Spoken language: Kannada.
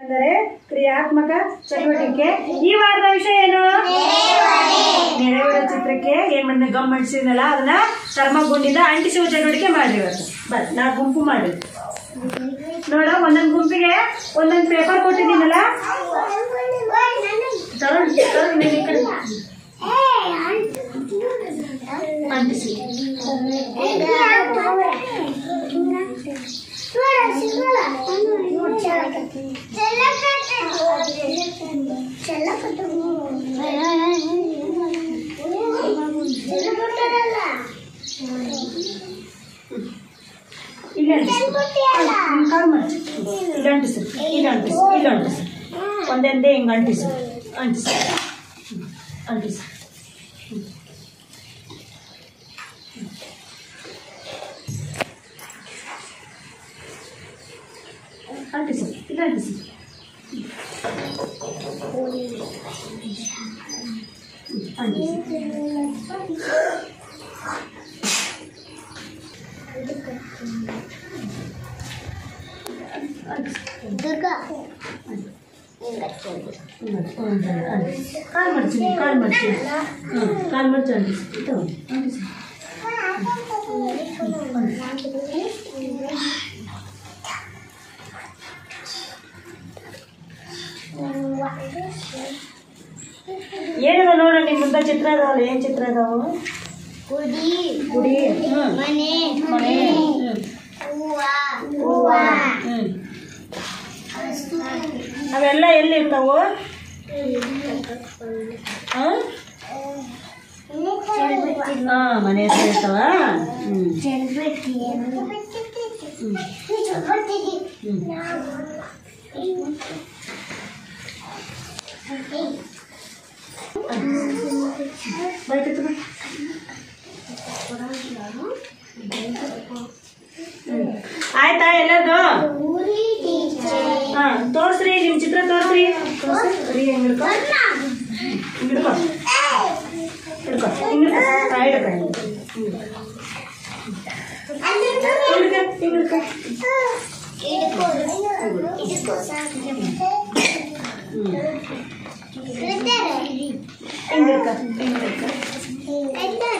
ಅಂದರೆ ಕ್ರಿಯಾತ್ಮಕ ಚಟುವಟಿಕೆ ಈ ವಾರದ ವಿಷಯ ಏನು ನೆರವೇರೋ ಚಿತ್ರಕ್ಕೆ ಏನ್ ಮಾಡಿದ ಗಮ್ ಅಂಟಿಸಿದ್ನಲ್ಲ ಅದನ್ನ ಥರ್ಮಗುಂಡಿಂದ ಅಂಟಿಸುವ ಚಟುವಟಿಕೆ ಮಾಡ್ರಿ ಇವತ್ತು ಬರ್ ನಾ ಗುಂಪು ಮಾಡಿ ನೋಡ ಒಂದೊಂದು ಗುಂಪಿಗೆ ಒಂದೊಂದು ಪೇಪರ್ ಕೊಟ್ಟಿದ್ದೀನಲ್ಲ ತಗೊಂಡ್ ತಗೊಂಡ್ ನೀನ್ ಈ ಕಡೆ ಅಂಟಿಸಿ ಇಲ್ಲಿ ಅಂಟಿಸಿ ಹ್ಮ್, ಕಾಲ್ ಮಾಡಿ ಇಲ್ಲಿ ಅಂಟಿಸು ಇಲ್ಲಿ ಅಂಟಿಸು ಇಲ್ಲಿ ಅಂಟಿಸು ಒಂದೊಂದೇ ಹಿಂಗೆ ಅಂಟಿಸು ಅಂಟಿಸು ಹ್ಮ್, ಅಂಟಿಸು ಹ್ಮ್. ಅಂಟಿಸು ಇಲ್ಲಿ ಅಂಟಿಸು ಹ್ಮ್, ಅಂಟಿಸು ಕಾಲ್ ಮಾಡ್ತೀನಿ ಕಾಲ್ ಮಾಡ್ತೀನಿ ಹಾಂ ಕಾಲ್ ಮಾಡ್ತೀನಿ ಅಂಟಿಸಿ ತಗೊಂಡು ಅಂಟಿಸಿ ಏನಿದೆ ನೋಡ ನಿಮ್ಮ ಮುಂದೆ ಚಿತ್ರ ಅದಾವಲ್ಲ ಏನು ಚಿತ್ರ ಅದಾವು ಗುಡಿ ಗುಡಿ ಹ್ಞೂ ಮನೆ ಮನೆ ಹ್ಞೂ ಹೂವ ಹೂವ ಹ್ಞೂ ಅವೆಲ್ಲ ಎಲ್ಲಿ ಇರ್ತಾವು ಹಾಂ ಹಾಂ ಮನೆ ಹತ್ರ ಇರ್ತಾವ ಹ್ಞೂ ಹ್ಞೂ ಬೈಕ್ ಎತ್ತು ಬಾ. ಹ್ಮ್. ಆಯ್ತಾ ಎಲ್ಲದು ಹಾ ತೋರ್ಸ್ರಿ ನಿಮ್ ಚಿತ್ರ ತೋರ್ಸ್ರಿ ತೋರ್ಸ್ರಿ ಹಿಂಗ್ ಹಿಡ್ಕೊ ಹಿಂಗ್ ಹಿಡ್ಕೊ ಹಿಡ್ಕೊ ಹಿಂಗ್ ಹಿಡ್ಕೊ ಹಾ, ಹಿಡ್ಕೊ ಹಿಂಗ್ ಹಿಡ್ಕೊ ಹಿಂಗ್ ಹಿಡ್ಕೊ ಹ್ಮ್ ಹಿಂಗ್ ಹಿಡ್ಕೊ ಹಿಂಗ್ ಹಿಡ್ಕೊ